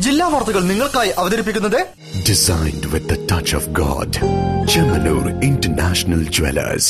ജില്ലാ വാർത്തകൾ നിങ്ങൾക്കായി അവതരിപ്പിക്കുന്നത് Designed with the touch of God. Chemanur International Jewelers.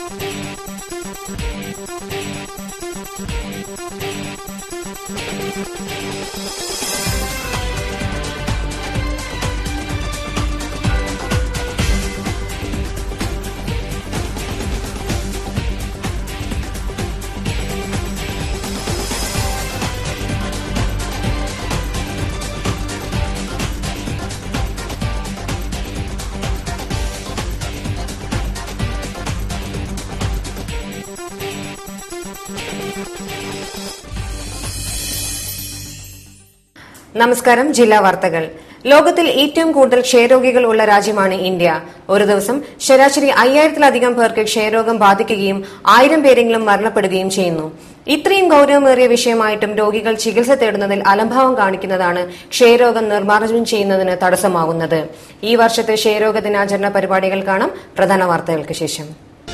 നമസ്കാരം ജില്ലാ വാർത്തകൾ ലോകത്തിൽ ഏറ്റവും കൂടുതൽ ക്ഷയരോഗികൾ ഉള്ള രാജ്യമാണ് ഇന്ത്യ ഒരു ദിവസം ശരാശരി അയ്യായിരത്തിലധികം പേർക്ക് ക്ഷയരോഗം ബാധിക്കുകയും ആയിരം പേരെങ്കിലും മരണപ്പെടുകയും ചെയ്യുന്നു ഇത്രയും ഗൌരവമേറിയ വിഷയമായിട്ടും രോഗികൾ ചികിത്സ തേടുന്നതിൽ അലംഭാവം കാണിക്കുന്നതാണ് ക്ഷയരോഗം നിർമ്മാർജ്ജനം ചെയ്യുന്നതിന് തടസ്സമാകുന്നത് ഈ വർഷത്തെ ക്ഷയരോഗ ദിനാചരണ പരിപാടികൾ കാണാം പ്രധാന വാർത്തകൾക്ക് ശേഷം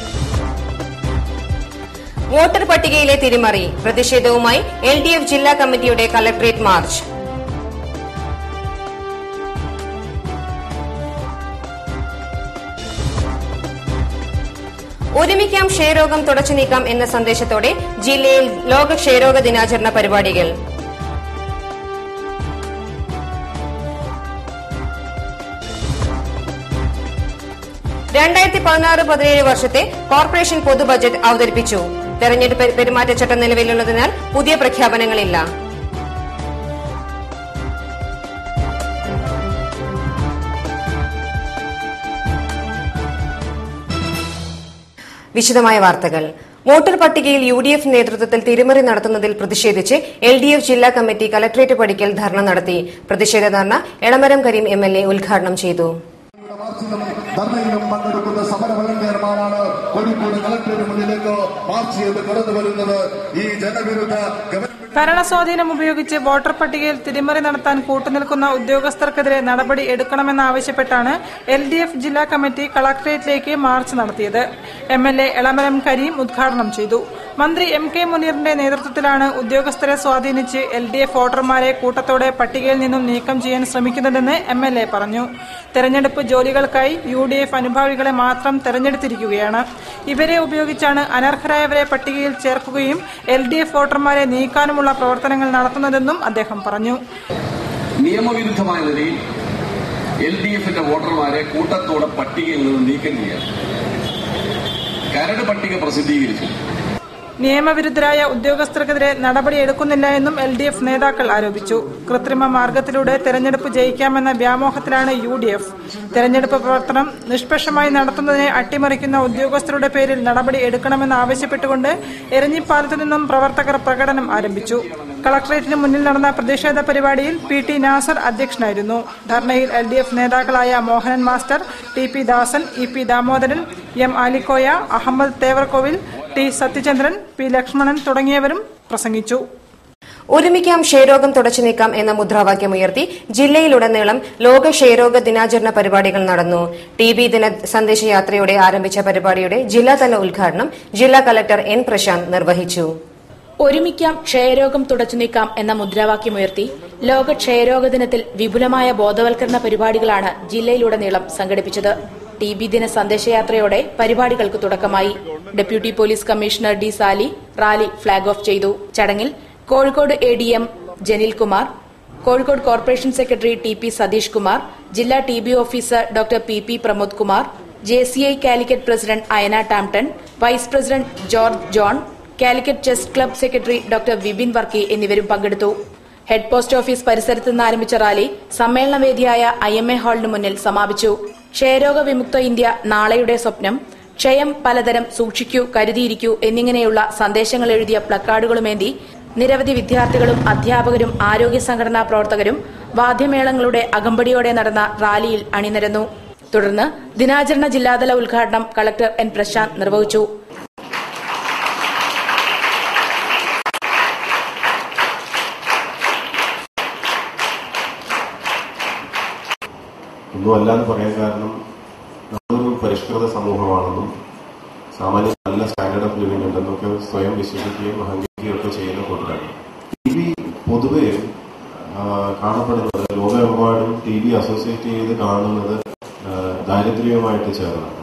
വോട്ടർ പട്ടികയിലെ തിരിമറി പ്രതിഷേധവുമായി എൽ ഡി എഫ് ജില്ലാ കമ്മിറ്റിയുടെ കലക്ടറേറ്റ് മാർച്ച് ഒരുമിക്കാം ക്ഷയരോഗം തുടച്ചു നീക്കാം എന്ന സന്ദേശത്തോടെ ജില്ലയിൽ ലോക ക്ഷയരോഗ ദിനാചരണ പരിപാടികൾ രണ്ടായിരത്തി പതിനാറ് പതിനേഴ് വർഷത്തെ കോർപ്പറേഷൻ പൊതു ബജറ്റ് അവതരിപ്പിച്ചു തെരഞ്ഞെടുപ്പ് പെരുമാറ്റച്ചട്ടം നിലവിലുള്ളതിനാൽ പുതിയ പ്രഖ്യാപനങ്ങളില്ല വിശദമായ വാർത്തകൾ വോട്ടർ പട്ടികയിൽ യു ഡി എഫ് നേതൃത്വത്തിൽ തിരിമറി നടത്തുന്നതിൽ പ്രതിഷേധിച്ച് എൽ ഡി എഫ് ജില്ലാ കമ്മിറ്റി കലക്ടറേറ്റ് പടിക്കൽ ധർണ നടത്തി പ്രതിഷേധ dharna Elamaram Kareem M L A ഉദ്ഘാടനം ചെയ്തു മാർച്ചിലും ധർണയിലും പങ്കെടുക്കുന്ന സമര വളണ്ടിയർമാരാണ് കോഴിക്കോട് കളക്ടറേറ്റ് മുന്നിലേക്ക് മാർച്ച് ചെയ്ത് കടന്നു വരുന്നത് ഈ ജനവിരുദ്ധ ഗവൺമെന്റ് ഭരണസ്വാധീനം ഉപയോഗിച്ച് വോട്ടർ പട്ടികയിൽ തിരിമറി നടത്താൻ കൂട്ടുനിൽക്കുന്ന ഉദ്യോഗസ്ഥർക്കെതിരെ നടപടി എടുക്കണമെന്നാവശ്യപ്പെട്ടാണ് എൽ ഡി എഫ് ജില്ലാ കമ്മിറ്റി കളക്ടറേറ്റിലേക്ക് മാർച്ച് നടത്തിയത് M L A Elamaram Kareem ഉദ്ഘാടനം ചെയ്തു മന്ത്രി എം കെ മുനീറിന്റെ നേതൃത്വത്തിലാണ് ഉദ്യോഗസ്ഥരെ സ്വാധീനിച്ച് എൽ ഡി എഫ് വോട്ടർമാരെ കൂട്ടത്തോടെ പട്ടികയിൽ നിന്നും നീക്കം ചെയ്യാൻ ശ്രമിക്കുന്നതെന്ന് എം എൽ എ പറഞ്ഞു തെരഞ്ഞെടുപ്പ് ജോലികൾക്കായി യു ഡി എഫ് അനുഭാവികളെ മാത്രം തെരഞ്ഞെടുത്തിരിക്കുകയാണ് ഇവരെ ഉപയോഗിച്ചാണ് അനർഹരായവരെ പട്ടികയിൽ ചേർക്കുകയും എൽ ഡി എഫ് വോട്ടർമാരെ നീക്കാനുമുള്ള പ്രവർത്തനങ്ങൾ നടത്തുന്നതെന്നും അദ്ദേഹം പറഞ്ഞു നിയമവിരുദ്ധമായ നിലയിൽ എൽ ഡി എഫിന്റെ വോട്ടർമാരെ കൂട്ടത്തോടെ പട്ടികയിൽ നിന്ന് നീക്കം ചെയ്യാൻ കരട് പട്ടിക പ്രസിദ്ധീകരിച്ചു നിയമവിരുദ്ധരായ ഉദ്യോഗസ്ഥർക്കെതിരെ നടപടിയെടുക്കുന്നില്ല എന്നും എൽ ഡി എഫ് നേതാക്കൾ ആരോപിച്ചു കൃത്രിമ മാർഗത്തിലൂടെ തെരഞ്ഞെടുപ്പ് ജയിക്കാമെന്ന വ്യാമോഹത്തിലാണ് യു ഡി എഫ് തെരഞ്ഞെടുപ്പ് പ്രവർത്തനം നിഷ്പക്ഷമായി നടത്തുന്നതിനെ അട്ടിമറിക്കുന്ന ഉദ്യോഗസ്ഥരുടെ പേരിൽ നടപടി എടുക്കണമെന്ന് ആവശ്യപ്പെട്ടുകൊണ്ട് എരഞ്ഞിപ്പാലത്തു നിന്നും പ്രവർത്തകർ പ്രകടനം ആരംഭിച്ചു കളക്ടറേറ്റിന് മുന്നിൽ നടന്ന പ്രതിഷേധ പരിപാടിയിൽ പി ടി നാസർ അധ്യക്ഷനായിരുന്നു ധർണയിൽ എൽ ഡി എഫ് നേതാക്കളായ Mohanan master T P Dasan E P Damodaran M Alikoya Ahammed Thevarkovil T Sathyachandran P Lakshmanan തുടങ്ങിയവരും പ്രസംഗിച്ചു ഒരുമിക്കാം ക്ഷയരോഗം തുടച്ചു നീക്കാം എന്ന മുദ്രാവാക്യമുയർത്തി ജില്ലയിലുടനീളം ലോക ക്ഷയരോഗ ദിനാചരണ പരിപാടികൾ നടന്നു ടി ബി ദിന സന്ദേശയാത്രയോടെ ആരംഭിച്ച പരിപാടിയുടെ ജില്ലാതല ഉദ്ഘാടനം ജില്ലാ കലക്ടർ എൻ പ്രശാന്ത് നിർവഹിച്ചു ഒരുമിക്കാം ക്ഷയരോഗം തുടച്ചു നീക്കാം എന്ന മുദ്രാവാക്യമുയർത്തി ലോക ക്ഷയരോഗ ദിനത്തിൽ വിപുലമായ ബോധവൽക്കരണ പരിപാടികളാണ് ജില്ലയിലുടനീളം സംഘടിപ്പിച്ചത് ടി ബി ദിന സന്ദേശയാത്രയോടെ പരിപാടികൾക്ക് തുടക്കമായി deputy police commissioner D Sali rally flag off ചെയ്തു ചടങ്ങിൽ Kozhikode A D M Janil Kumar Kozhikode corporation secretary T P Satheesh Kumar ജില്ലാ T B officer doctor P P Pramod Kumar J C I Calicut president Ayana Tamton vice president George John Calicut chess club secretary doctor Vipin Varkey എന്നിവരും പങ്കെടുത്തു head post office പരിസരത്ത് നിന്ന് ആരംഭിച്ച rally സമ്മേളന വേദിയായ ഐ എം എ ഹാളിന് മുന്നിൽ സമാപിച്ചു ക്ഷയരോഗ വിമുക്ത ഇന്ത്യ നാളെയുടെ സ്വപ്നം ക്ഷയം പലതരം സൂക്ഷിക്കൂ കരുതിയിരിക്കൂ എന്നിങ്ങനെയുള്ള സന്ദേശങ്ങൾ എഴുതിയ പ്ലക്കാർഡുകളുമേന്തി നിരവധി വിദ്യാർത്ഥികളും അധ്യാപകരും ആരോഗ്യ സംഘടനാ പ്രവർത്തകരും വാദ്യമേളങ്ങളുടെ അകമ്പടിയോടെ നടന്ന റാലിയിൽ അണിനിരന്നു തുടർന്ന് ദിനാചരണ ജില്ലാതല ഉദ്ഘാടനം കളക്ടർ എൻ പ്രശാന്ത് നിർവഹിച്ചു ഒന്നുമല്ല എന്ന് പറയാൻ കാരണം നമ്മളൊരു പരിഷ്കൃത സമൂഹമാണെന്നും സാമാന്യ നല്ല സ്റ്റാൻഡേർഡ് ഓഫ് ലിവിംഗ് ഉണ്ടെന്നൊക്കെ സ്വയം വിശ്വസിക്കുകയും അഹങ്കരിക്കുകയും ഒക്കെ ചെയ്യുന്ന കൂട്ടരാണ് ടി വി പൊതുവെ ആ, കാണപ്പെടുന്നത് ലോകമെമ്പാടും ടി ബി അസോസിയേറ്റ് ചെയ്ത് കാണുന്നത് ആ, ദാരിദ്ര്യവുമായിട്ട് ചേർന്നാണ്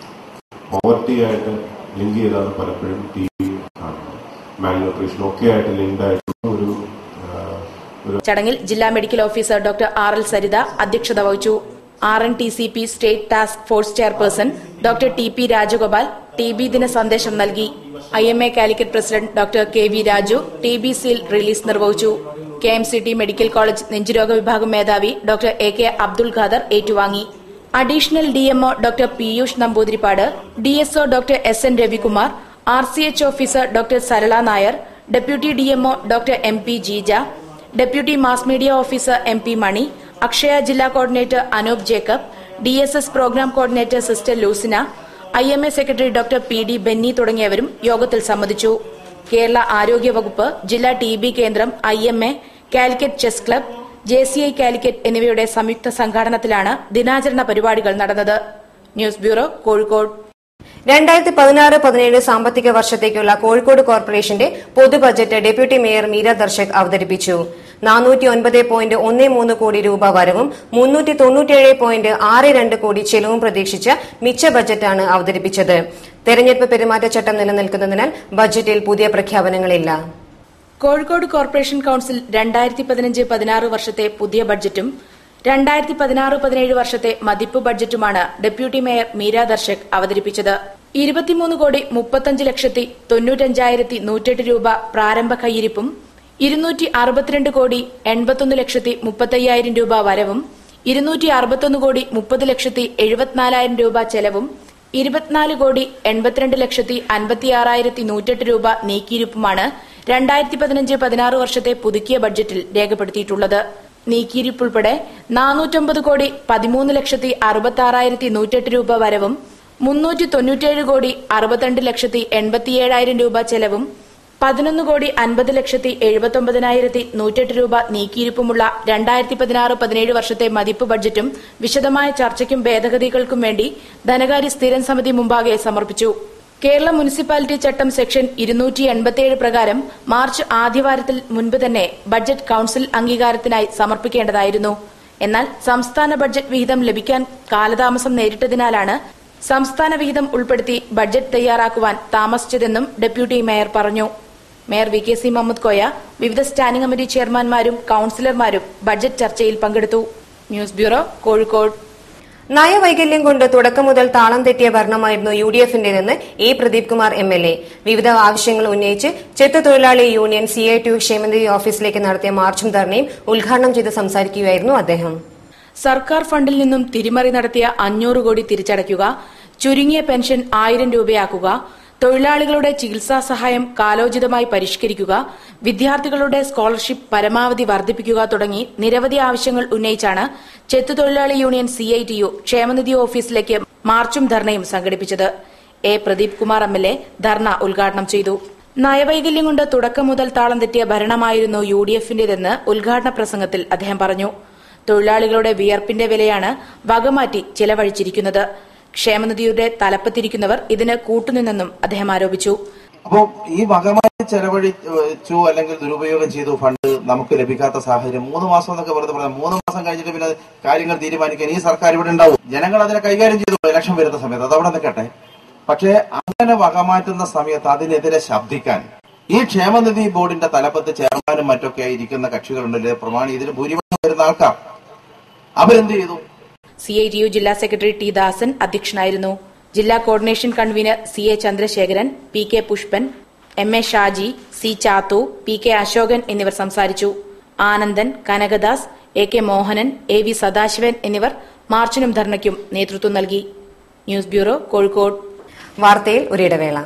പോവർട്ടി ആയിട്ട് ലിങ്ക് ചെയ്താണ് പലപ്പോഴും ടി ബി കാണുന്നത് മാൽന്യൂട്രീഷൻ ഒക്കെ ആയിട്ട് ലിങ്ക്ഡ് ആയിട്ടുള്ള ഒരു ആ, ഒരു ചടങ്ങിൽ ജില്ലാ medical officer doctor R L Saritha അധ്യക്ഷത വഹിച്ചു R N T C P state task force chairperson doctor T P Rajagopal T B ദിന സന്ദേശം നൽകി I M A Calicut president doctor K V Raju T B seal release നിർവഹിച്ചു K M C T medical college നെഞ്ചുരോഗ വിഭാഗം മേധാവി doctor A K Abdul Khader ഏറ്റുവാങ്ങി additional DMO doctor Piyush Namboothiripad DSO doctor S N Ravikumar R C H officer doctor Sarala Nair deputy DMO doctor M P Jeeja deputy mass media officer M P Mani Akshaya ജില്ലാ coordinator Anoop Jacob D S S programme coordinator sister Lucina I M A secretary doctor P D Benny തുടങ്ങിയവരും യോഗത്തിൽ സംബന്ധിച്ചു കേരള ആരോഗ്യ വകുപ്പ് ജില്ലാ T B കേന്ദ്രം I M A Calicut chess club J C I Calicut എന്നിവയുടെ സംയുക്ത സംഘാടനത്തിലാണ് ദിനാചരണ പരിപാടികൾ നടന്നത് ന്യൂസ് ബ്യൂറോ കോഴിക്കോട് രണ്ടായിരത്തി പതിനാറ് പതിനേഴ് സാമ്പത്തിക വർഷത്തേക്കുള്ള കോഴിക്കോട് കോർപ്പറേഷന്റെ പൊതു budget deputy mayor Meera Darshak അവതരിപ്പിച്ചു നാനൂറ്റി ഒൻപത് പോയിന്റ് ഒന്ന് മൂന്ന് കോടി രൂപ വരവും മുന്നൂറ്റി തൊണ്ണൂറ്റിയേഴ് പോയിന്റ് ആറ് രണ്ട് കോടി ചെലവും പ്രതീക്ഷിച്ച മിച്ച ബജറ്റാണ് അവതരിപ്പിച്ചത് തെരഞ്ഞെടുപ്പ് പെരുമാറ്റച്ചട്ടം നിലനിൽക്കുന്നതിനാൽ ബജറ്റിൽ പുതിയ പ്രഖ്യാപനങ്ങളില്ല കോഴിക്കോട് കോർപ്പറേഷൻ കൌൺസിൽ രണ്ടായിരത്തി പതിനഞ്ച് പതിനാറ് വർഷത്തെ പുതിയ ബഡ്ജറ്റും രണ്ടായിരത്തി പതിനാറ് പതിനേഴ് വർഷത്തെ മതിപ്പ് ബഡ്ജറ്റുമാണ് ഡെപ്യൂട്ടി മേയർ മീര ദർശക് അവതരിപ്പിച്ചത് ഇരുപത്തിമൂന്ന് കോടി മുപ്പത്തഞ്ച് ലക്ഷത്തി തൊണ്ണൂറ്റഞ്ചായിരത്തി നൂറ്റെട്ട് രൂപ പ്രാരംഭ കയ്യിരിപ്പും ഇരുന്നൂറ്റി അറുപത്തിരണ്ട് കോടി എൺപത്തൊന്ന് ലക്ഷത്തി മുപ്പത്തയ്യായിരം രൂപ വരവും ഇരുന്നൂറ്റി അറുപത്തൊന്ന് കോടി മുപ്പത് ലക്ഷത്തി എഴുപത്തിനാലായിരം രൂപ ചെലവും ഇരുപത്തിനാല് കോടി എൺപത്തിരണ്ട് ലക്ഷത്തി അൻപത്തിയാറായിരത്തി നൂറ്റെട്ട് രൂപ നീക്കിയിരിപ്പുമാണ് രണ്ടായിരത്തി പതിനഞ്ച് പതിനാറ് വർഷത്തെ പുതുക്കിയ ബഡ്ജറ്റിൽ രേഖപ്പെടുത്തിയിട്ടുള്ളത് നീക്കിയിരിപ്പുൾപ്പെടെ നാനൂറ്റൊമ്പത് കോടി പതിമൂന്ന് ലക്ഷത്തി അറുപത്തി ആറായിരത്തി നൂറ്റെട്ട് രൂപ വരവും മുന്നൂറ്റി തൊണ്ണൂറ്റേഴ് കോടി അറുപത്തിരണ്ട് ലക്ഷത്തി എൺപത്തിയേഴായിരം രൂപ ചെലവും പതിനൊന്ന് കോടി അൻപത് ലക്ഷത്തി എഴുപത്തൊമ്പതിനായിരത്തി നൂറ്റെട്ട് രൂപ നീക്കിയിരിപ്പുമുള്ള രണ്ടായിരത്തി പതിനാറ് പതിനേഴ് വർഷത്തെ മതിപ്പ് ബഡ്ജറ്റും വിശദമായ ചർച്ചയ്ക്കും ഭേദഗതികൾക്കും വേണ്ടി ധനകാര്യ സ്ഥിരം സമിതി മുമ്പാകെ സമർപ്പിച്ചു കേരള മുനിസിപ്പാലിറ്റി ചട്ടം സെക്ഷൻ ഇരുന്നൂറ്റി എൺപത്തിയേഴ് പ്രകാരം മാർച്ച് ആദ്യവാരത്തിൽ മുൻപ് തന്നെ ബഡ്ജറ്റ് കൌൺസിൽ അംഗീകാരത്തിനായി സമർപ്പിക്കേണ്ടതായിരുന്നു എന്നാൽ സംസ്ഥാന ബഡ്ജറ്റ് വിഹിതം ലഭിക്കാൻ കാലതാമസം നേരിട്ടതിനാലാണ് സംസ്ഥാന വിഹിതം ഉൾപ്പെടുത്തി ബഡ്ജറ്റ് തയ്യാറാക്കുവാൻ താമസിച്ചതെന്നും ഡെപ്യൂട്ടി മേയർ പറഞ്ഞു mayor V K C Muhammad Koya വിവിധ സ്റ്റാൻഡിംഗ് കമ്മിറ്റി ചെയർമാൻമാരും കൌൺസിലർമാരും ബഡ്ജറ്റ് ചർച്ചയിൽ പങ്കെടുത്തു ന്യൂസ് ബ്യൂറോ കോഴിക്കോട് നയവൈകല്യം കൊണ്ട് തുടക്കം മുതൽ താളം തെറ്റിയ ഭരണമായിരുന്നു യു ഡി എഫിന്റേതെന്ന് A Pradeep Kumar M L A വിവിധ ആവശ്യങ്ങൾ ഉന്നയിച്ച് ചെത്തു തൊഴിലാളി യൂണിയൻ സി ഐ ടി ക്ഷേമനിധി ഓഫീസിലേക്ക് നടത്തിയ മാർച്ചും ധർണയും ഉദ്ഘാടനം ചെയ്ത് സംസാരിക്കുകയായിരുന്നു അദ്ദേഹം സർക്കാർ ഫണ്ടിൽ നിന്നും തിരിമറി നടത്തിയ അഞ്ഞൂറ് കോടി തിരിച്ചടയ്ക്കുക ചുരുങ്ങിയ പെൻഷൻ ആയിരം രൂപയാക്കുക തൊഴിലാളികളുടെ ചികിത്സാ സഹായം കാലോചിതമായി പരിഷ്കരിക്കുക വിദ്യാർത്ഥികളുടെ സ്കോളർഷിപ്പ് പരമാവധി വർദ്ധിപ്പിക്കുക തുടങ്ങി നിരവധി ആവശ്യങ്ങൾ ഉന്നയിച്ചാണ് ചെത്തുതൊഴിലാളി union C I T U ക്ഷേമനിധി ഓഫീസിലേക്ക് മാർച്ചും ധർണയും സംഘടിപ്പിച്ചത് A Pradeep Kumar M L A dharna ഉദ്ഘാടനം ചെയ്തു നയവൈകല്യം കൊണ്ട് തുടക്കം മുതൽ താളം തെറ്റിയ ഭരണമായിരുന്നു യു ഡി എഫിന്റേതെന്ന് ഉദ്ഘാടന പ്രസംഗത്തിൽ അദ്ദേഹം പറഞ്ഞു തൊഴിലാളികളുടെ വിയർപ്പിന്റെ വിലയാണ് വകമാറ്റി ചെലവഴിച്ചിരിക്കുന്നത് ക്ഷേമനിധിയുടെ തലപ്പത്തിരിക്കുന്നവർ ഇതിന് കൂട്ടുനിന്നെന്നും അദ്ദേഹം ആരോപിച്ചു അപ്പോൾ ഈ വകമായി ചെലവഴിച്ചു അല്ലെങ്കിൽ ദുരുപയോഗം ചെയ്തു ഫണ്ട് നമുക്ക് ലഭിക്കാത്ത സാഹചര്യം മൂന്ന് മാസം എന്നൊക്കെ വെറുതെ പറയാം മൂന്ന് മാസം കഴിഞ്ഞിട്ട് പിന്നെ കാര്യങ്ങൾ തീരുമാനിക്കാൻ ഈ സർക്കാർ ഇവിടെ ഉണ്ടാവും ജനങ്ങൾ അതിനെ കൈകാര്യം ചെയ്തു ഇലക്ഷൻ വരുന്ന സമയത്ത് അതവിടെ നിൽക്കട്ടെ പക്ഷേ അങ്ങനെ വകമാറ്റുന്ന സമയത്ത് അതിനെതിരെ ശബ്ദിക്കാൻ ഈ ക്ഷേമനിധി ബോർഡിന്റെ തലപ്പത്ത് ചെയർമാനും മറ്റൊക്കെ ഇരിക്കുന്ന കക്ഷികളുണ്ടല്ലേ പ്രമാണി ഇതിൽ ഭൂരിപക്ഷം വരുന്ന ആൾക്കാർ അവരെന്ത് ചെയ്തു സി ഐ ടി യു ജില്ലാ സെക്രട്ടറി ടി ദാസൻ അധ്യക്ഷനായിരുന്നു ജില്ലാ coordination convener C A Chandrasekharan P K Pushpan M A Shaji C Chathu P K Ashokan എന്നിവർ സംസാരിച്ചു Anandan Kanakadas A K Mohanan A V Sadasivan എന്നിവർ മാർച്ചിനും ധർണയ്ക്കും നേതൃത്വം നൽകി ന്യൂസ് ബ്യൂറോ കോഴിക്കോട് വാർത്തയിൽ ഒരിടവേള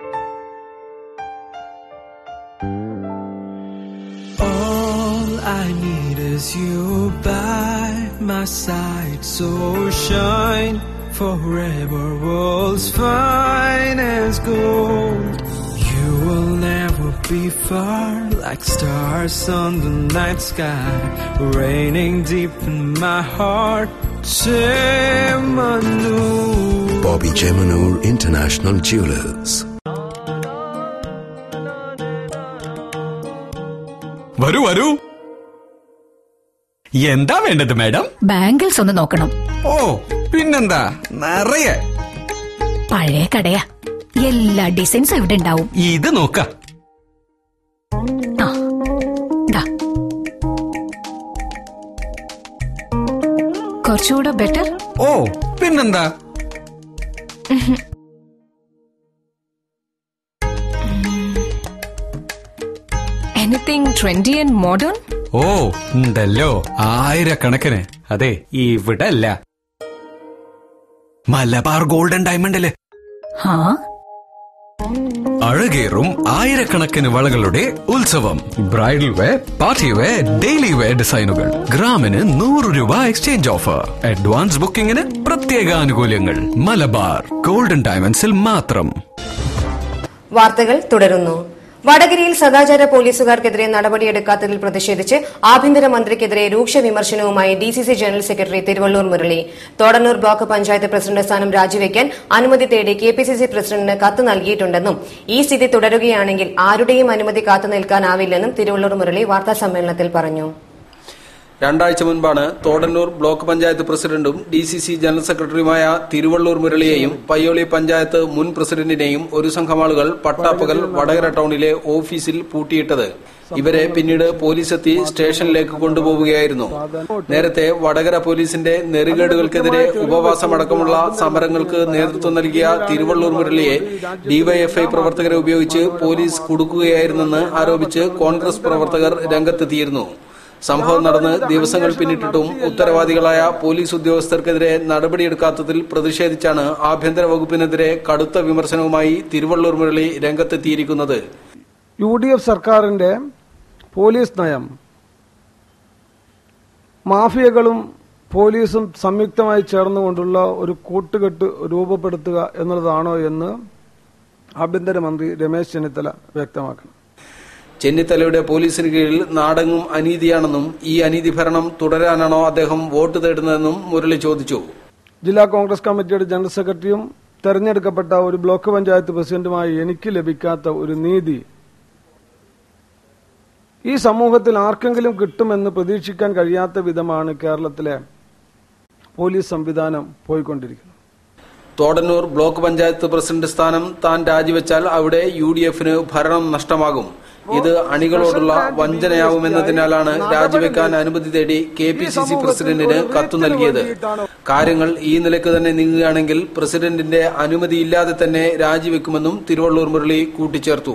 All I need is you by my side, so shine forever, world's fine as gold. You will never be far like stars on the night sky, raining deep in my heart. Manu. Bobby Jemanur International Jewelers. വരൂ വരൂ എന്താ വേണ്ടത് madam bangles ഒന്ന് നോക്കണം ഓ പിന്നെന്താ നിറയെ പഴയ കടയാ എല്ലാ ഡിസൈൻസും ഇവിടെ ഉണ്ടാവും ഇത് നോക്ക ആ ദാ. കുറച്ചുകൂടെ ബെറ്റർ ഓ പിന്നെന്താ എനിത്തിങ് ട്രെൻഡി ആൻഡ് മോഡേൺ ഓ ഉണ്ടല്ലോ ആയിരക്കണക്കിന് അതെ ഇവിടെ അല്ല മലബാർ ഗോൾഡൻ ഡയമണ്ടില് ഹാ അഴകേറും ആയിരക്കണക്കിന് വളകളുടെ ഉത്സവം bridal wear party wear daily wear ഡിസൈനുകൾ ഗ്രാമിന് നൂറ് രൂപ എക്സ്ചേഞ്ച് ഓഫർ അഡ്വാൻസ് ബുക്കിംഗിന് പ്രത്യേക ആനുകൂല്യങ്ങൾ മലബാർ ഗോൾഡൻ ഡയമണ്ട്സിൽ മാത്രം വാർത്തകൾ തുടരുന്നു വടകരയിൽ സദാചാര പോലീസുകാർക്കെതിരെ നടപടിയെടുക്കാത്തതിൽ പ്രതിഷേധിച്ച് ആഭ്യന്തരമന്ത്രിക്കെതിരെ രൂക്ഷ വിമർശനവുമായി DCC general secretary Thiruvallur Murali Thodannur block panchayat president സ്ഥാനം രാജിവെക്കാൻ അനുമതി തേടി കെപിസിസി പ്രസിഡന്റിന് കത്ത് നൽകിയിട്ടുണ്ടെന്നും ഈ സ്ഥിതി തുടരുകയാണെങ്കിൽ ആരുടെയും അനുമതി കാത്തുനിൽക്കാനാവില്ലെന്നും തിരുവള്ളൂർ മുരളി വാർത്താസമ്മേളനത്തിൽ പറഞ്ഞു രണ്ടാഴ്ച മുൻപാണ് തോടന്നൂർ ബ്ലോക്ക് പഞ്ചായത്ത് പ്രസിഡന്റും ഡി സി സി ജനറൽ സെക്രട്ടറിയുമായ തിരുവള്ളൂർ മുരളിയെയും പയ്യോളി പഞ്ചായത്ത് മുൻ പ്രസിഡന്റിനെയും ഒരു സംഘം ആളുകൾ പട്ടാപ്പകൽ വടകര ടൗണിലെ ഓഫീസിൽ പൂട്ടിയിട്ടത് ഇവരെ പിന്നീട് പോലീസ് എത്തി സ്റ്റേഷനിലേക്ക് കൊണ്ടുപോവുകയായിരുന്നു നേരത്തെ വടകര പോലീസിന്റെ നെറികേടുകൾക്കെതിരെ ഉപവാസമടക്കമുള്ള സമരങ്ങൾക്ക് നേതൃത്വം നൽകിയ തിരുവള്ളൂർ മുരളിയെ ഡിവൈഎഫ്ഐ പ്രവർത്തകരെ ഉപയോഗിച്ച് പോലീസ് കുടുക്കുകയായിരുന്നെന്ന് ആരോപിച്ച് കോൺഗ്രസ് പ്രവർത്തകർ രംഗത്തെത്തിയിരുന്നു സംഭവം നടന്ന് ദിവസങ്ങൾ പിന്നിട്ടിട്ടും ഉത്തരവാദികളായ പോലീസ് ഉദ്യോഗസ്ഥർക്കെതിരെ നടപടിയെടുക്കാത്തതിൽ പ്രതിഷേധിച്ചാണ് ആഭ്യന്തര വകുപ്പിനെതിരെ കടുത്ത വിമർശനവുമായി തിരുവള്ളൂർ മുരളി രംഗത്തെത്തിയിരിക്കുന്നത് യു ഡി എഫ് സർക്കാരിന്റെ പോലീസ് നയം മാഫിയകളും പോലീസും സംയുക്തമായി ചേർന്നുകൊണ്ടുള്ള ഒരു കൂട്ടുകെട്ട് രൂപപ്പെടുത്തുക എന്നുള്ളതാണോ എന്ന് ആഭ്യന്തരമന്ത്രി രമേശ് ചെന്നിത്തല വ്യക്തമാക്കണം ചെന്നിത്തലയുടെ പോലീസിന് കീഴിൽ നാടെങ്ങും അനീതിയാണെന്നും ഈ അനീതി ഭരണം തുടരാനാണോ അദ്ദേഹം വോട്ട് തേടുന്നതെന്നും മുരളി ചോദിച്ചു ജില്ലാ കോൺഗ്രസ് കമ്മിറ്റിയുടെ ജനറൽ സെക്രട്ടറിയും തെരഞ്ഞെടുക്കപ്പെട്ട ഒരു ബ്ലോക്ക് പഞ്ചായത്ത് പ്രസിഡന്റുമായി എനിക്ക് ലഭിക്കാത്ത ഒരു നീതി ഈ സമൂഹത്തിൽ ആർക്കെങ്കിലും കിട്ടുമെന്ന് പ്രതീക്ഷിക്കാൻ കഴിയാത്ത വിധമാണ് കേരളത്തിലെ പോലീസ് സംവിധാനം പോയിക്കൊണ്ടിരിക്കുന്നത് തോടന്നൂർ ബ്ലോക്ക് പഞ്ചായത്ത് പ്രസിഡന്റ് സ്ഥാനം താൻ രാജിവെച്ചാൽ അവിടെ യു ഡി എഫിന് ഭരണം നഷ്ടമാകും ഇത് അണികളോടുള്ള വഞ്ചനയാവുമെന്നതിനാലാണ് രാജിവെക്കാൻ അനുമതി തേടി കെ പി സി സി പ്രസിഡന്റിന് കത്തു നൽകിയത് കാര്യങ്ങൾ ഈ നിലയ്ക്ക് തന്നെ നീങ്ങുകയാണെങ്കിൽ പ്രസിഡന്റിന്റെ അനുമതിയില്ലാതെ തന്നെ രാജിവെക്കുമെന്നും തിരുവള്ളൂർ മുരളി കൂട്ടിച്ചേർത്തു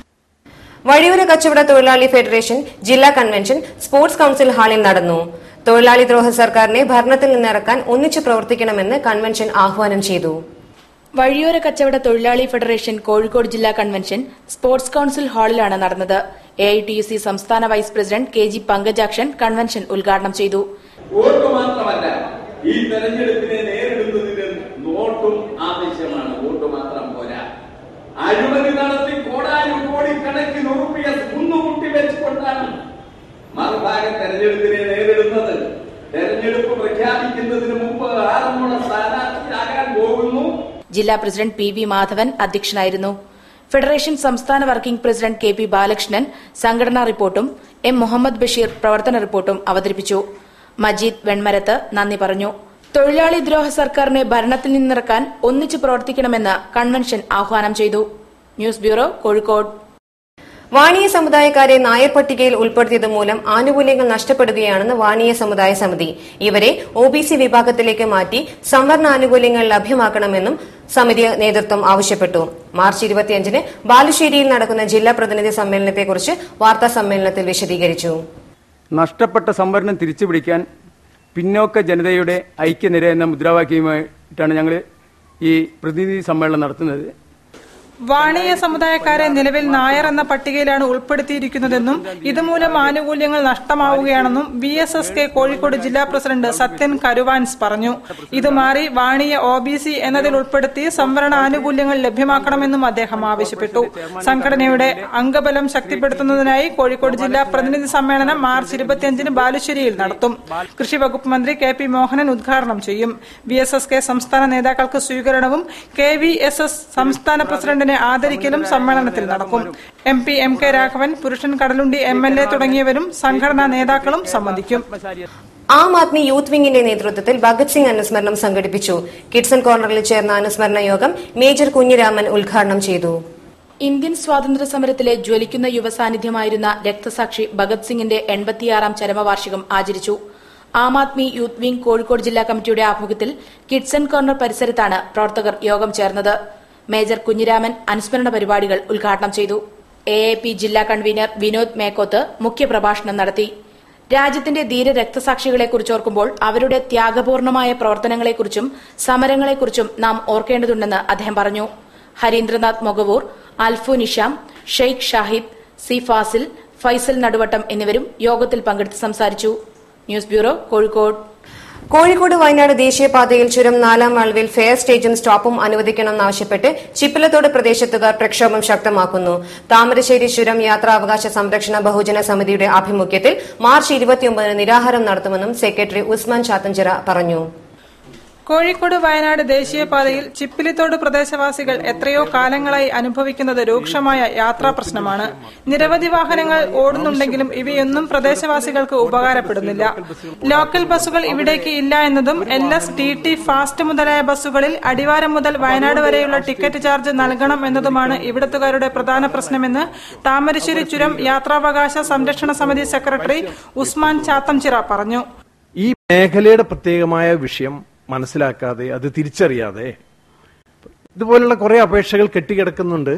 വഴിയോര കച്ചവട തൊഴിലാളി ഫെഡറേഷൻ ജില്ലാ കൺവെൻഷൻ സ്പോർട്സ് കൌൺസിൽ ഹാളിൽ നടന്നു തൊഴിലാളി ദ്രോഹ സർക്കാരിനെ ഭരണത്തിൽ നിന്നിറക്കാൻ ഒന്നിച്ചു പ്രവർത്തിക്കണമെന്ന് കൺവെൻഷൻ ആഹ്വാനം ചെയ്തു വഴിയോര കച്ചവട തൊഴിലാളി ഫെഡറേഷൻ കോഴിക്കോട് ജില്ലാ കൺവെൻഷൻ സ്പോർട്സ് കൌൺസിൽ ഹാളിലാണ് നടന്നത് A I T U C സംസ്ഥാന vice president K G Pankajakshan convention ഉദ്ഘാടനം ചെയ്തു വോട്ട് മാത്രമല്ല ഈ തെരഞ്ഞെടുപ്പിനെ നേരിടുന്നതിന് നോട്ടും ആവശ്യമാണ് വോട്ട് മാത്രം പോരാ അഴിമതി നടത്തി കോടാനും കോടിക്കണക്കിന് ഉറുപ്പിയ കുന്നുകൂട്ടി വെച്ചുകൊണ്ടാണ് മറുഭാഗം തെരഞ്ഞെടുപ്പിനെ നേരിടുന്നത് തെരഞ്ഞെടുപ്പ് പ്രഖ്യാപിക്കുന്നതിന് മുമ്പ് ആറന്മുള സ്ഥാനാർത്ഥിയാകാൻ പോകുന്നു ജില്ലാ പ്രസിഡന്റ് പി വി മാധവൻ അധ്യക്ഷനായിരുന്നു ഫെഡറേഷൻ സംസ്ഥാന working president K P Balakrishnan സംഘടനാ റിപ്പോർട്ടും എം മുഹമ്മദ് ബഷീർ പ്രവർത്തന റിപ്പോർട്ടും അവതരിപ്പിച്ചു മജീദ് വെൺമരത്ത് നന്ദി പറഞ്ഞു തൊഴിലാളി ദ്രോഹ സർക്കാരിനെ ഭരണത്തിൽ നിന്നിറക്കാൻ ഒന്നിച്ചു പ്രവർത്തിക്കണമെന്ന് കൺവെൻഷൻ ആഹ്വാനം ചെയ്തു ന്യൂസ് ബ്യൂറോ കോഴിക്കോട് വാണിയ സമുദായക്കാരെ നായർ പട്ടികയിൽ ഉൾപ്പെടുത്തിയത് മൂലം ആനുകൂല്യങ്ങൾ നഷ്ടപ്പെടുകയാണെന്ന് വാണിയ സമുദായ സമിതി ഇവരെ ഒ ബി സി വിഭാഗത്തിലേക്ക് മാറ്റി സംവരണ ആനുകൂല്യങ്ങൾ ലഭ്യമാക്കണമെന്നും സമിതി നേതൃത്വം ആവശ്യപ്പെട്ടു മാർച്ച് ഇരുപത്തിയഞ്ചിന് ബാലുശ്ശേരിയിൽ നടക്കുന്ന ജില്ലാ പ്രതിനിധി സമ്മേളനത്തെക്കുറിച്ച് വാർത്താ സമ്മേളനത്തിൽ വിശദീകരിച്ചു നഷ്ടപ്പെട്ട സംവരണം തിരിച്ചുപിടിക്കാൻ പിന്നോക്ക ജനതയുടെ ഐക്യനിര എന്ന മുദ്രാവാക്യവുമായിട്ടാണ് ഞങ്ങൾ ഈ പ്രതിനിധി സമ്മേളനം നടത്തുന്നത് വാണിയ സമുദായക്കാരെ നിലവിൽ നായർ എന്ന പട്ടികയിലാണ് ഉൾപ്പെടുത്തിയിരിക്കുന്നതെന്നും ഇതുമൂലം ആനുകൂല്യങ്ങൾ നഷ്ടമാവുകയാണെന്നും V S S K Kozhikode ജില്ലാ പ്രസിഡന്റ് സത്യൻ കരുവാൻസ് പറഞ്ഞു ഇത് മാറി വാണിയ ഒ ബി സി എന്നതിൽ ഉൾപ്പെടുത്തി സംവരണ ആനുകൂല്യങ്ങൾ ലഭ്യമാക്കണമെന്നും അദ്ദേഹം ആവശ്യപ്പെട്ടു സംഘടനയുടെ അംഗബലം ശക്തിപ്പെടുത്തുന്നതിനായി കോഴിക്കോട് ജില്ലാ പ്രതിനിധി സമ്മേളനം മാർച്ച് ഇരുപത്തിയഞ്ചിന് ബാലുശ്ശേരിയിൽ നടത്തും കൃഷി വകുപ്പ് മന്ത്രി കെ പി മോഹനൻ ഉദ്ഘാടനം ചെയ്യും വി എസ് എസ് കെ സംസ്ഥാന നേതാക്കൾക്ക് സ്വീകരണവും കെ വി എസ് എസ് സംസ്ഥാന പ്രസിഡന്റ് നേതാവിനെ ആദരിക്കലും സമ്മേളനത്തിൽ നടക്കും M P M K Raghavan Purushan Kadalundi M L A തുടങ്ങിയവരും സംഘടനാ നേതാക്കളും സംബന്ധിക്കും ആം ആദ്മി യൂത്ത് വിംഗിന്റെ നേതൃത്വത്തിൽ ഭഗത് സിംഗ് അനുസ്മരണം സംഘടിപ്പിച്ചു കിഡ്സൺ കോർണറിൽ ചേർന്ന അനുസ്മരണ യോഗം മേജർ കുഞ്ഞിരാമൻ ഉദ്ഘാടനം ചെയ്തു ഇന്ത്യൻ സ്വാതന്ത്ര്യ സമരത്തിലെ ജ്വലിക്കുന്ന യുവസാന്നിധ്യമായിരുന്ന രക്തസാക്ഷി ഭഗത് സിംഗിന്റെ എൺപത്തിയാറാം ചരമവാർഷികം ആചരിച്ചു ആം ആദ്മി യൂത്ത് വിംഗ് കോഴിക്കോട് ജില്ലാ കമ്മിറ്റിയുടെ ആഭിമുഖ്യത്തിൽ കിഡ്സൺ കോർണർ പരിസരത്താണ് പ്രവർത്തകർ യോഗം ചേർന്നത് മേജർ കുഞ്ഞിരാമൻ അനുസ്മരണ പരിപാടികൾ ഉദ്ഘാടനം ചെയ്തു എ എ പി ജില്ലാ കൺവീനർ വിനോദ് മേക്കോത്ത് മുഖ്യപ്രഭാഷണം നടത്തി രാജ്യത്തിന്റെ ധീര രക്തസാക്ഷികളെക്കുറിച്ചോർക്കുമ്പോൾ അവരുടെ ത്യാഗപൂർണമായ പ്രവർത്തനങ്ങളെക്കുറിച്ചും സമരങ്ങളെക്കുറിച്ചും നാം ഓർക്കേണ്ടതുണ്ടെന്ന് അദ്ദേഹം പറഞ്ഞു ഹരീന്ദ്രനാഥ് മൊഗവൂർ അൽഫു നിഷാം ഷെയ്ഖ് ഷാഹിദ് സി ഫാസിൽ ഫൈസൽ നടുവട്ടം എന്നിവരും യോഗത്തിൽ പങ്കെടുത്ത് സംസാരിച്ചു ന്യൂസ് ബ്യൂറോ കോഴിക്കോട് കോഴിക്കോട് വയനാട് ദേശീയപാതയിൽ ചുരം നാലാം വളവിൽ ഫെയർ സ്റ്റേജും സ്റ്റോപ്പും അനുവദിക്കണമെന്നാവശ്യപ്പെട്ട് ചിപ്പിലത്തോട് പ്രദേശത്തുകാർ പ്രക്ഷോഭം ശക്തമാക്കുന്നു താമരശ്ശേരി ചുരം യാത്രാവകാശ സംരക്ഷണ ബഹുജന സമിതിയുടെ ആഭിമുഖ്യത്തിൽ മാർച്ച് ഇരുപത്തിയൊമ്പതിന് നിരാഹാരം നടത്തുമെന്നും സെക്രട്ടറി ഉസ്മാൻ ചാത്തഞ്ചിറ പറഞ്ഞു കോഴിക്കോട് വയനാട് ദേശീയപാതയിൽ ചിപ്പിലിത്തോട് പ്രദേശവാസികൾ എത്രയോ കാലങ്ങളായി അനുഭവിക്കുന്നത് രൂക്ഷമായ യാത്രാ പ്രശ്നമാണ് നിരവധി വാഹനങ്ങൾ ഓടുന്നുണ്ടെങ്കിലും ഇവയൊന്നും പ്രദേശവാസികൾക്ക് ഉപകാരപ്പെടുന്നില്ല ലോക്കൽ ബസ്സുകൾ ഇവിടേക്ക് ഇല്ല എന്നതും L S T T fast മുതലായ ബസ്സുകളിൽ അടിവാരം മുതൽ വയനാട് വരെയുള്ള ടിക്കറ്റ് ചാർജ് നൽകണം എന്നതുമാണ് ഇവിടത്തുകാരുടെ പ്രധാന പ്രശ്നമെന്ന് താമരശ്ശേരി ചുരം യാത്രാവകാശ സംരക്ഷണ സമിതി സെക്രട്ടറി ഉസ്മാൻ ചാത്തംചിറ പറഞ്ഞു ഈ മേഖലയുടെ പ്രത്യേകമായ വിഷയം മനസ്സിലാക്കാതെ അത് തിരിച്ചറിയാതെ ഇതുപോലുള്ള കുറെ അപേക്ഷകൾ കെട്ടിക്കിടക്കുന്നുണ്ട്